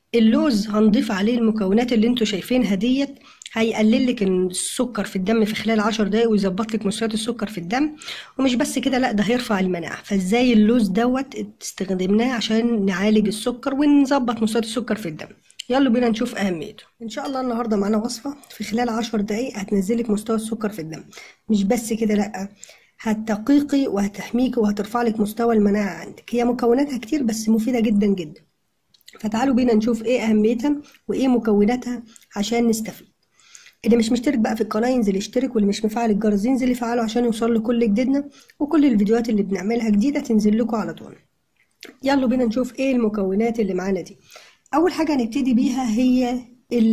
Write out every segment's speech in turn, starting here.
اللوز هنضيف عليه المكونات اللي انتوا شايفينها ديت هيقلل لك السكر في الدم في خلال عشر دقايق ويظبط لك مستويات السكر في الدم ومش بس كده لا ده هيرفع المناعة فازاي اللوز دوت استخدمناه عشان نعالج السكر ونظبط مستويات السكر في الدم يلا بينا نشوف اهميته ان شاء الله النهارده معانا وصفة في خلال عشر دقايق هتنزلك مستوى السكر في الدم مش بس كده لا هتقيقي وهتحميكي وهترفع لك مستوى المناعة عندك هي مكوناتها كتير بس مفيدة جدا جدا فتعالوا بينا نشوف ايه اهميتها وايه مكوناتها عشان نستفيد اللي مش مشترك بقى في القناه ينزل يشترك واللي مش مفعل الجرس ينزل يفعله عشان يوصل له كل جديدنا وكل الفيديوهات اللي بنعملها جديده تنزل لكم على طول يلا بينا نشوف ايه المكونات اللي معانا دي اول حاجه هنبتدي بيها هي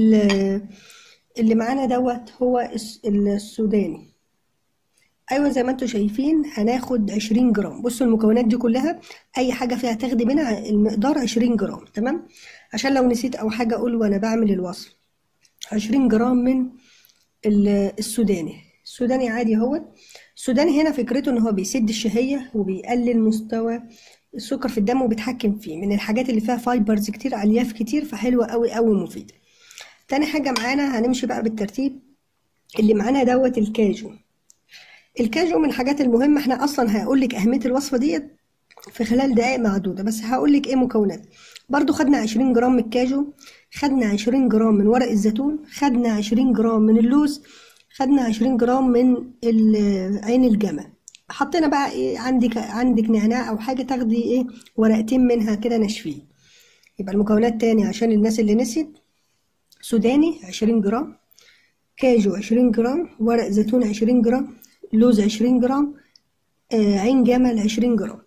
اللي معانا دوت هو السوداني ايوه زي ما انتم شايفين هناخد 20 جرام بصوا المكونات دي كلها اي حاجه فيها تاخدي منها المقدار 20 جرام تمام عشان لو نسيت او حاجه اقول وانا بعمل الوصف 20 جرام من السوداني السوداني عادي اهو السوداني هنا فكرته ان هو بيسد الشهيه وبيقلل مستوى السكر في الدم وبيتحكم فيه من الحاجات اللي فيها فايبرز كتير الياف كتير فحلوه قوي قوي مفيده تاني حاجه معانا هنمشي بقى بالترتيب اللي معانا دوت الكاجو الكاجو من الحاجات المهمه احنا اصلا هقول لك اهميه الوصفه ديت في خلال دقائق معدوده بس هقول لك ايه مكونات برضو خدنا 20 جرام من الكاجو خدنا 20 جرام من ورق الزيتون خدنا 20 جرام من اللوز خدنا 20 جرام من عين الجمل حطينا بقى ايه عندك عندك نعناع او حاجه تاخدي ايه ورقتين منها كده ناشفين يبقى المكونات تاني عشان الناس اللي نسيت سوداني 20 جرام كاجو 20 جرام ورق زيتون 20 جرام لوز 20 جرام آه عين جمل 20 جرام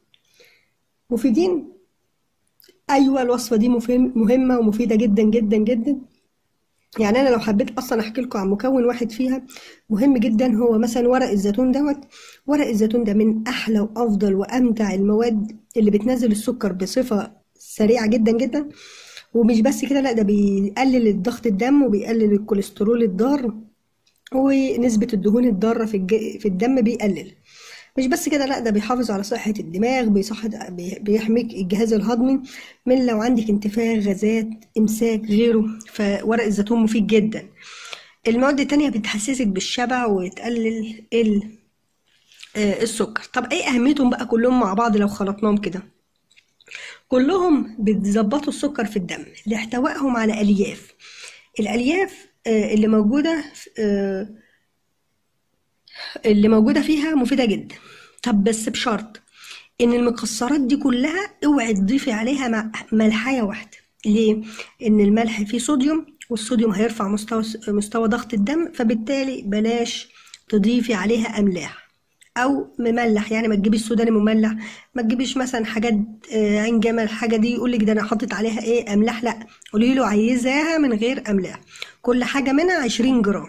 مفيدين ايوه الوصفه دي مهمه ومفيده جدا جدا جدا يعني انا لو حبيت اصلا احكي لكم عن مكون واحد فيها مهم جدا هو مثلا ورق الزيتون دوت ورق الزيتون ده من احلى وافضل وامتع المواد اللي بتنزل السكر بصفه سريعه جدا جدا ومش بس كده لا ده بيقلل الضغط الدم وبيقلل الكوليسترول الضار ونسبة الدهون الضارة في, الج... في الدم بيقلل مش بس كده لا ده بيحافظ على صحة الدماغ بيصحة بيحميك الجهاز الهضمي من لو عندك انتفاخ غازات امساك غيره فورق الزيتون مفيد جدا المواد التانية بتحسسك بالشبع وتقلل ال... آه السكر طب ايه اهميتهم بقى كلهم مع بعض لو خلطناهم كده كلهم بتظبطوا السكر في الدم لاحتوائهم على الياف الالياف آه اللي موجودة آه اللي موجودة فيها مفيدة جدا طب بس بشرط ان المكسرات دي كلها اوعي تضيفي عليها ملحية واحدة ليه؟ ان الملح فيه صوديوم والصوديوم هيرفع مستوى مستوى ضغط الدم فبالتالي بلاش تضيفي عليها املاح او مملح يعني ما تجيبيش سوداني مملح ما تجيبيش مثلا حاجات عين جمل الحاجه دي يقول لك ده انا حاطط عليها ايه املاح لا قولي له عايزاها من غير املاح كل حاجه منها 20 جرام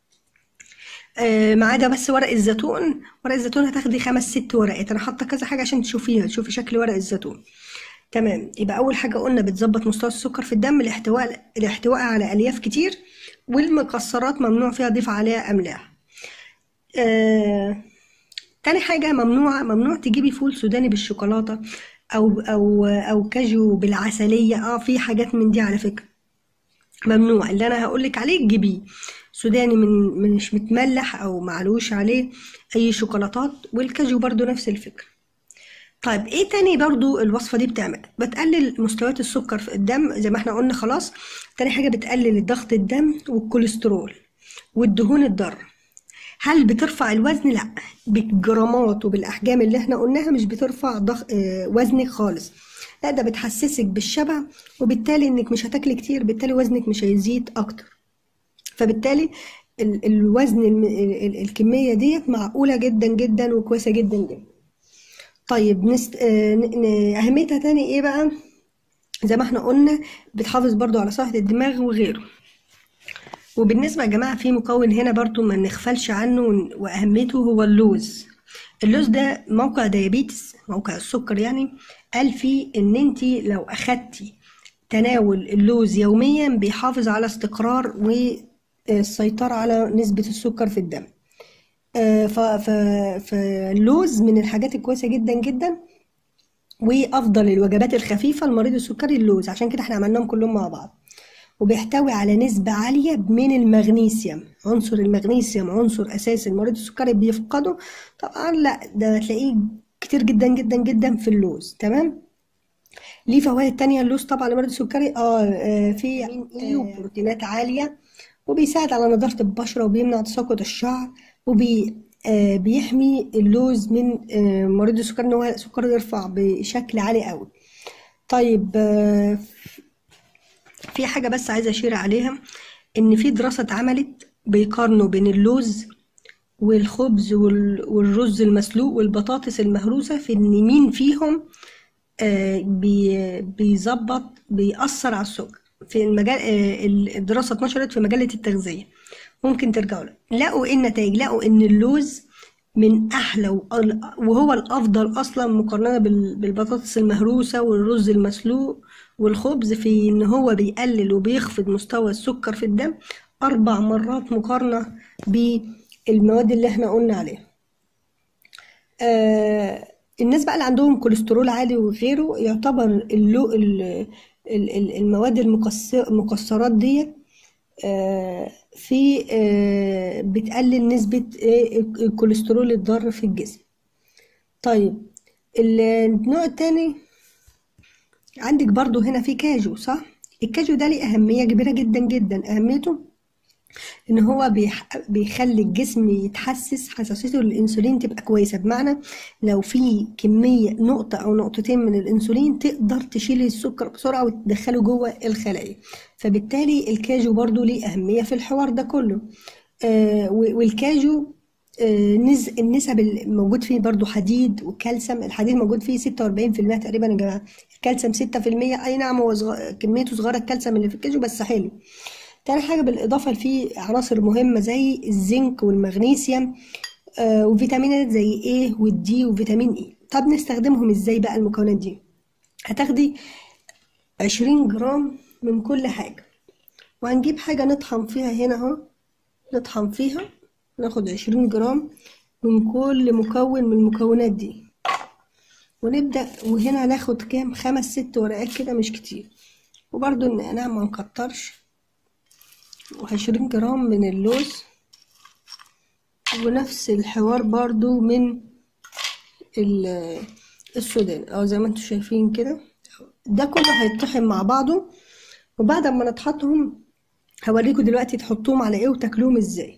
ما عدا بس ورق الزيتون ورق الزيتون هتاخدي خمس ست ورقات انا حاطه كذا حاجه عشان تشوفيها تشوفي شكل ورق الزيتون تمام يبقى اول حاجه قلنا بتظبط مستوى السكر في الدم الاحتواء الاحتواء على الياف كتير والمكسرات ممنوع فيها ضيف عليها املاح آه... تاني حاجه ممنوع ممنوع تجيبي فول سوداني بالشوكولاته او او او كاجو بالعسليه اه في حاجات من دي على فكره ممنوع اللي انا هقولك عليه تجيبيه سوداني من مش متملح او معلوش عليه اي شوكولاتات والكاجو برضو نفس الفكرة طيب ايه تاني برضو الوصفة دي بتعمل بتقلل مستويات السكر في الدم زي ما احنا قلنا خلاص تاني حاجة بتقلل الضغط الدم والكوليسترول والدهون الضارة هل بترفع الوزن لا بالجرامات وبالاحجام اللي احنا قلناها مش بترفع ضغ... اه وزنك خالص لا ده بتحسسك بالشبع وبالتالي انك مش هتاكلي كتير بالتالي وزنك مش هيزيد اكتر فبالتالي ال الوزن ال الكمية ديت معقولة جدا جدا وكويسة جدا جدا طيب نست... أهميتها تاني ايه بقى زي ما احنا قلنا بتحافظ برضو على صحة الدماغ وغيره وبالنسبة يا جماعة في مكون هنا برضو ما نغفلش عنه وأهميته هو اللوز اللوز ده موقع ديابيتس موقع السكر يعني قال فيه ان انت لو اخدتي تناول اللوز يوميا بيحافظ على استقرار والسيطرة على نسبة السكر في الدم فاللوز من الحاجات الكويسة جدا جدا وافضل الوجبات الخفيفه لمريض السكري اللوز عشان كده احنا عملناهم كلهم مع بعض وبيحتوي على نسبة عالية من المغنيسيوم عنصر المغنيسيوم عنصر أساسي المريض السكري بيفقده طبعا لا ده هتلاقيه كتير جدا جدا جدا في اللوز تمام ليه فوائد تانية اللوز طبعا لمريض السكري اه آه، في فيتامين اي وبروتينات عالية وبيساعد على نضارة البشرة وبيمنع تساقط الشعر وبي آه، بيحمي اللوز من آه، مريض السكري ان هو سكره يرفع بشكل عالي قوي طيب آه، في حاجة بس عايزة أشير عليها إن في دراسة اتعملت بيقارنوا بين اللوز والخبز وال- والرز المسلوق والبطاطس المهروسة في إن مين فيهم آه، بي- بيظبط بيأثر على السكر في المجال آه، الدراسة اتنشرت في مجلة التغذية ممكن ترجعوا لها لقوا ايه النتائج لقوا ان اللوز من احلى وأل- وهو الافضل اصلا مقارنة بال- بالبطاطس المهروسة والرز المسلوق والخبز في ان هو بيقلل وبيخفض مستوى السكر في الدم اربع مرات مقارنة بالمواد اللي احنا قلنا عليها آه الناس بقى اللي عندهم كوليسترول عالي وغيره يعتبر اللو ال- ال- ال- المواد المكس- المكسرات ديت آه، في آه، بتقلل نسبة آه، الكوليسترول الضار في الجسم طيب النوع التاني عندك برضو هنا في كاجو صح الكاجو ده ليه أهمية كبيرة جدا جدا أهميته ان هو بيح... بيخلي الجسم يتحسس حساسيته للانسولين تبقى كويسه بمعنى لو في كميه نقطه او نقطتين من الانسولين تقدر تشيل السكر بسرعه وتدخله جوه الخلايا فبالتالي الكاجو برضو ليه اهميه في الحوار ده كله آه و- والكاجو آه نز... النسب الموجود فيه برضو حديد وكالسيوم الحديد موجود فيه 46% تقريبا يا جماعه الكالسيوم 6% اي نعم هو صغ... كميته صغيره الكالسيوم اللي في الكاجو بس حلو تاني حاجة بالإضافة لفيه عناصر مهمة زي الزنك والمغنيسيوم آه وفيتامينات زي A والدي وفيتامين E طب نستخدمهم ازاي بقى المكونات دي هتاخدي عشرين جرام من كل حاجة وهنجيب حاجة نطحن فيها هنا اهو نطحن فيها ناخد عشرين جرام من كل مكون من المكونات دي ونبدأ وهنا ناخد كام خمس ست ورقات كده مش كتير وبرضو النعناع ما نكترش وعشرين جرام من اللوز ونفس الحوار برضو من ال- السودان او زي ما انتم شايفين كده ده كله هيتطحن مع بعضه وبعد ما نطحنهم هوريكم دلوقتي تحطوهم على ايه وتاكلوهم ازاي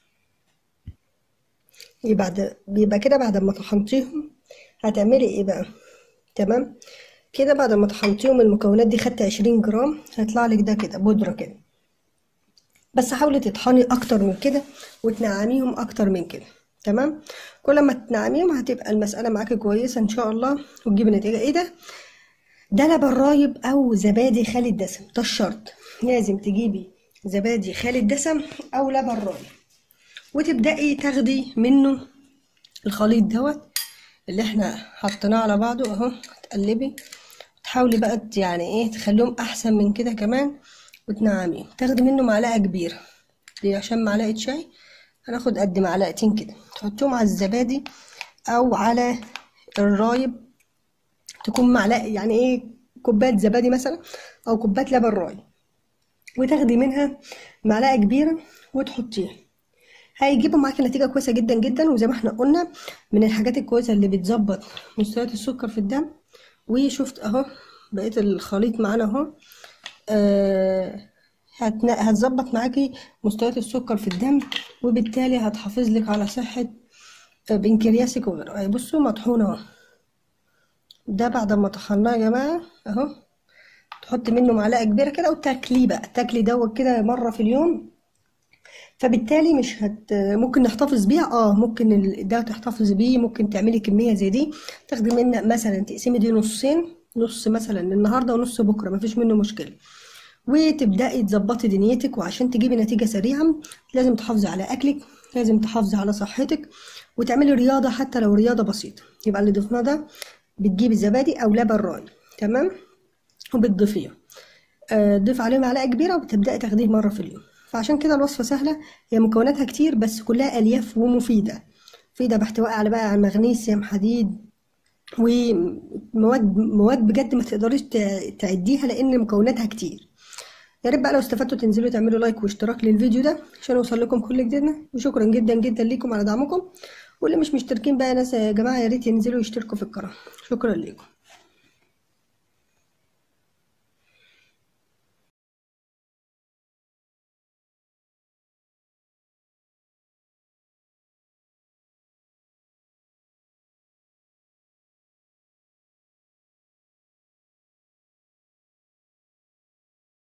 يبقى بعد بيبقى كده بعد ما طحنتيهم هتعملي ايه بقى تمام كده بعد ما طحنتيهم المكونات دي خدت عشرين جرام هيطلع لك ده كده بودرة كده بس حاولي تطحني اكتر من كده وتنعميهم اكتر من كده تمام كل ما تنعميهم هتبقى المسألة معاكي كويسة ان شاء الله وتجيبي نتيجة ايه ده ده لبن رايب او زبادي خالي الدسم ده الشرط لازم تجيبي زبادي خالي الدسم او لبن رايب وتبدأي تاخدي منه الخليط دوت اللي احنا حطيناه على بعضه اهو تقلبي تحاولي بقى ت- يعني ايه تخليهم احسن من كده كمان وتنعميه تاخدي منه معلقه كبيره دي عشان معلقه شاي هناخد قد معلقتين كده تحطيهم على الزبادي او على الرايب تكون معلقه يعني ايه كوبايه زبادي مثلا او كوبايه لبن رايب وتاخدي منها معلقه كبيره وتحطيها هيجيبوا معاكي نتيجة كويسة جدا جدا وزي ما احنا قلنا من الحاجات الكويسة اللي بتظبط مستويات السكر في الدم وشفت اهو بقيت الخليط معانا اهو آه هتنا- هتظبط معاكي مستويات السكر في الدم وبالتالي هتحافظ لك على صحة آه، بنكرياسك وغيره أهي بصوا مطحونة اهو ده بعد ما طحناه يا جماعة اهو تحط منه معلقة كبيرة كده وتاكليه بقى تاكلي دوت كده مرة في اليوم فبالتالي مش هت ممكن نحتفظ بيها اه ممكن ال- ده تحتفظي بيه ممكن تعملي كميه زي دي تاخدي منها مثلا تقسمي دي نصين نص مثلا النهارده ونص بكره مفيش منه مشكله وتبداي تظبطي دنيتك وعشان تجيبي نتيجه سريعه لازم تحافظي على اكلك لازم تحافظي على صحتك وتعملي رياضه حتى لو رياضه بسيطه يبقى اللي ضفناه ده بتجيبي زبادي او لبن راي تمام وبتضيفيه آه، تضيف عليه معلقه كبيره وبتبداي تاخديه مره في اليوم فعشان كده الوصفه سهله هي مكوناتها كتير بس كلها الياف ومفيده مفيده باحتوائها على بقى على مغنيسيوم حديد ومواد مواد بجد ما تقدريش ت- تعديها لان مكوناتها كتير يا ريت بقى لو استفدتوا تنزلوا تعملوا لايك واشتراك للفيديو ده عشان يوصل لكم كل جديدنا وشكرا جدا جدا ليكم على دعمكم واللي مش مشتركين بقى يا ناس يا جماعه يا ريت ينزلوا يشتركوا في القناه شكرا لكم